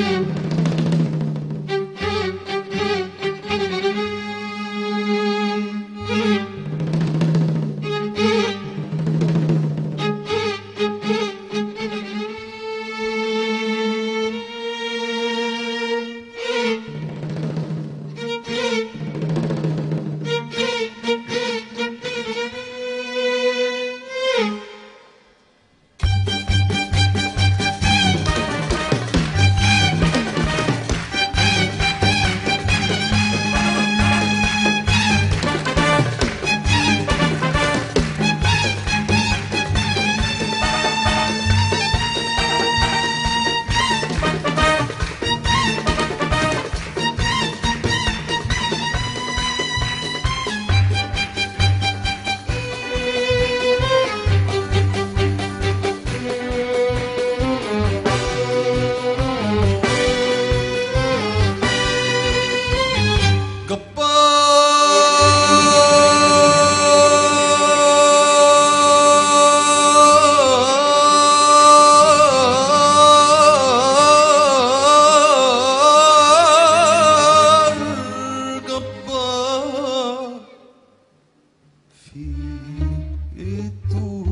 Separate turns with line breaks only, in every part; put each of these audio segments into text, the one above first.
جبار جبار في ايده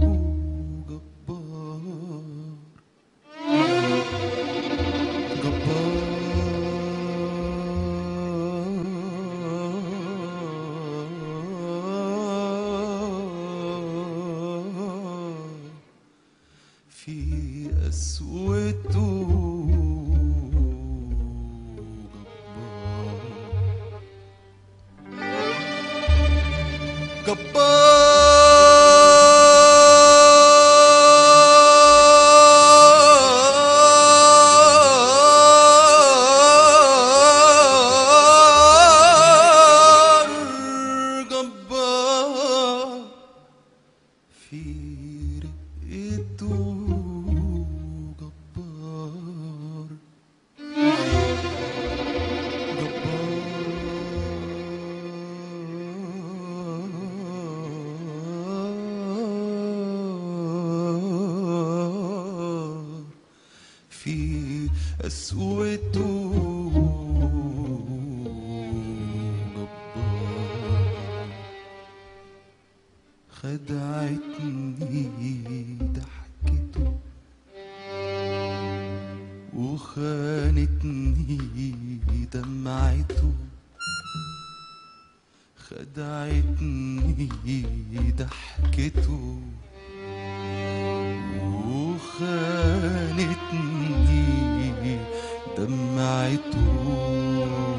جبار جبار في قسوته جبار جبار جبار في رقته جبار جبار في قسوته جبار خدعتني ضحكته وخانتني دمعته خدعتني ضحكته وخانتني دمعته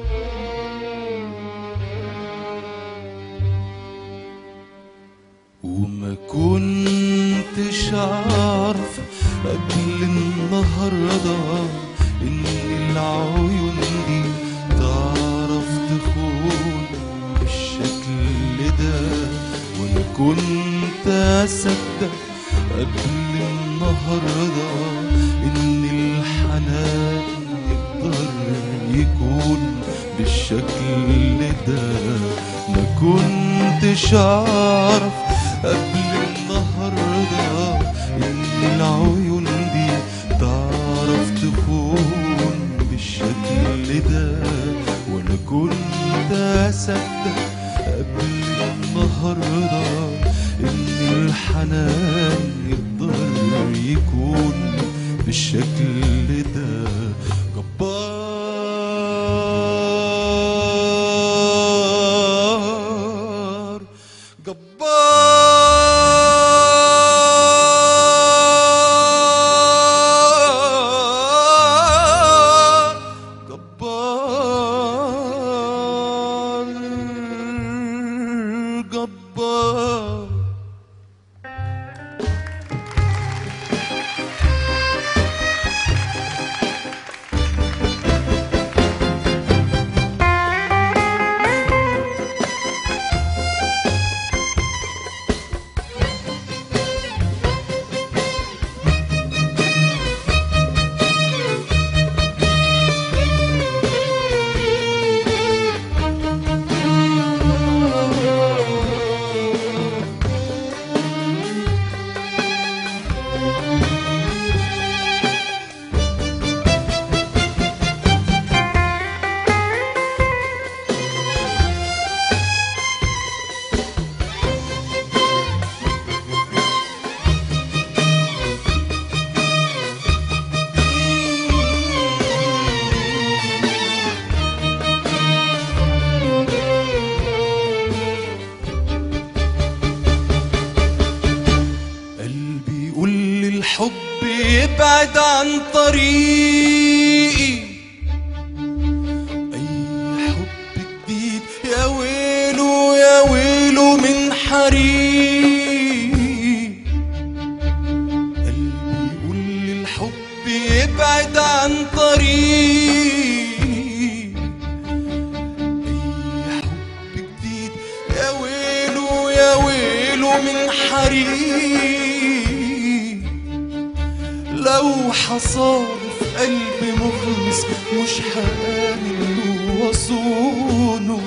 وما كنتش عارف قبل النهارده ان العيون دي تعرف تخون بالشكل ده وانا كنت اصدق قبل النهارده ان الحنان يقدر يكون بالشكل ده ما كنتش اعرف قبل النهارده ان العيون دي تعرف تخون بالشكل ده وانا كنت اصدق قبل النهارده ان الحنان يقدر يكون بالشكل ده جبار جبار جبار جبار يبعد عن طريق اي حب جديد يا ويله يا ويله من حريق لو حصادف قلب مخلص مش هآمن وصونه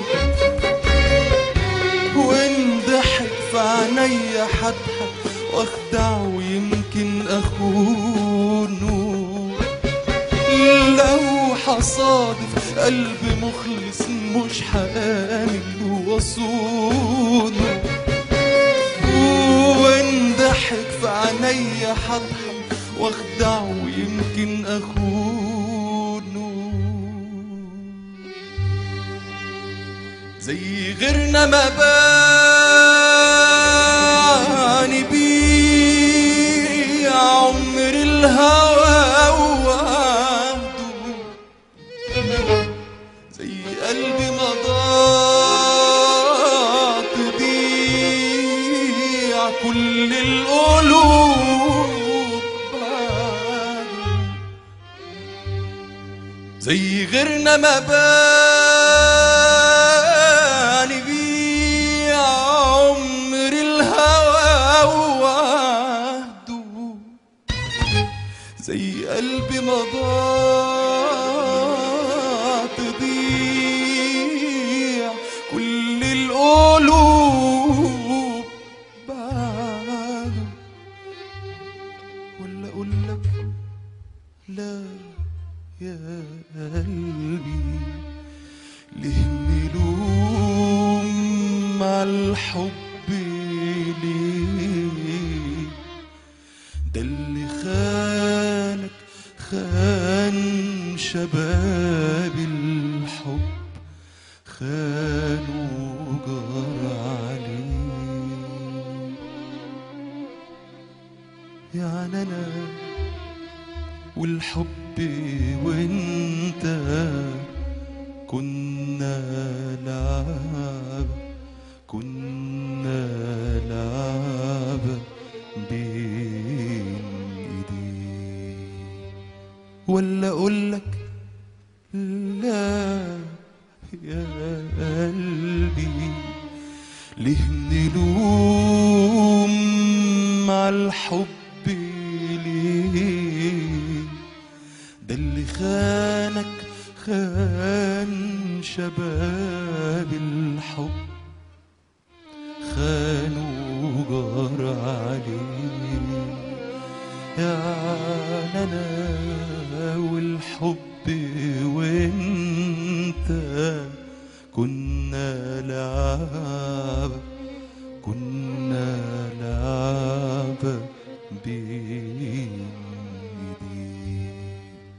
وان ضحك في عينيا هضحك واخدع ويمكن اخونه لو حصادف قلب مخلص مش هآمن وصونه وان ضحك في عينيا هضحك واخدع ويمكن اخونه زي غيرنا ما باني بيه عمر الهوى وعهده زي قلبي ما ضاع تضيع كل القلوب بعده زي غيرنا ما باني بيه عمر الهوى وعهده زي قلبي ما ضاع تضيع كل القلوب بعده ولا اقول لك لا يا قلبي ليه نلوم مع الحب ليه ده اللي خانك خان شباب الحب خانوا جار عليه يعني انا والحب وانت كنا لعب كنا لعب بين ايديك ولا اقولك لا يا قلبي ليه نلوم مع الحب ليه ده اللي خانك خان شباب الحب خانوا جار عليه يعني انا والحب وانت كنا لعب كنا لعب بين ايديك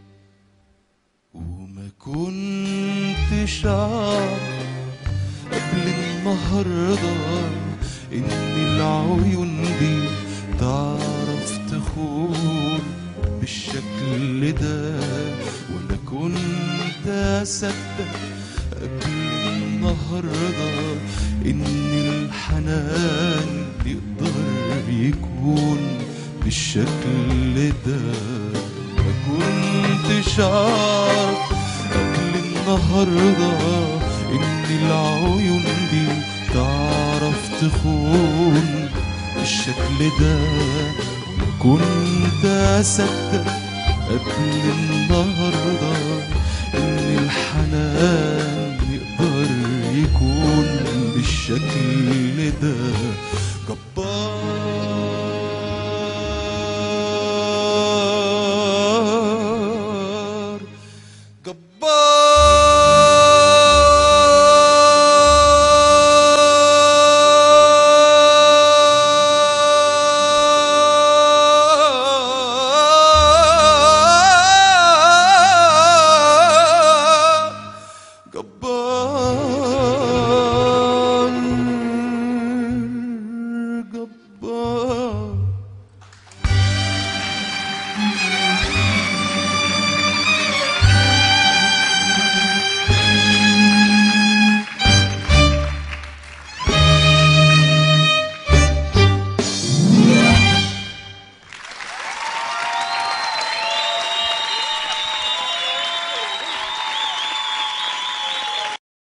وما كنتش اعرف قبل النهارده ان العيون دي تعرف تخون بالشكل ده ولا كنت اصدق قبل النهارده ان الحنان يقدر يكون بالشكل ده ما كنتش اعرف قبل النهارده ان العيون دي تعرف تخون بالشكل ده ما كنت اصدق قبل النهارده ان الحنان يقدر يكون بالشكل ده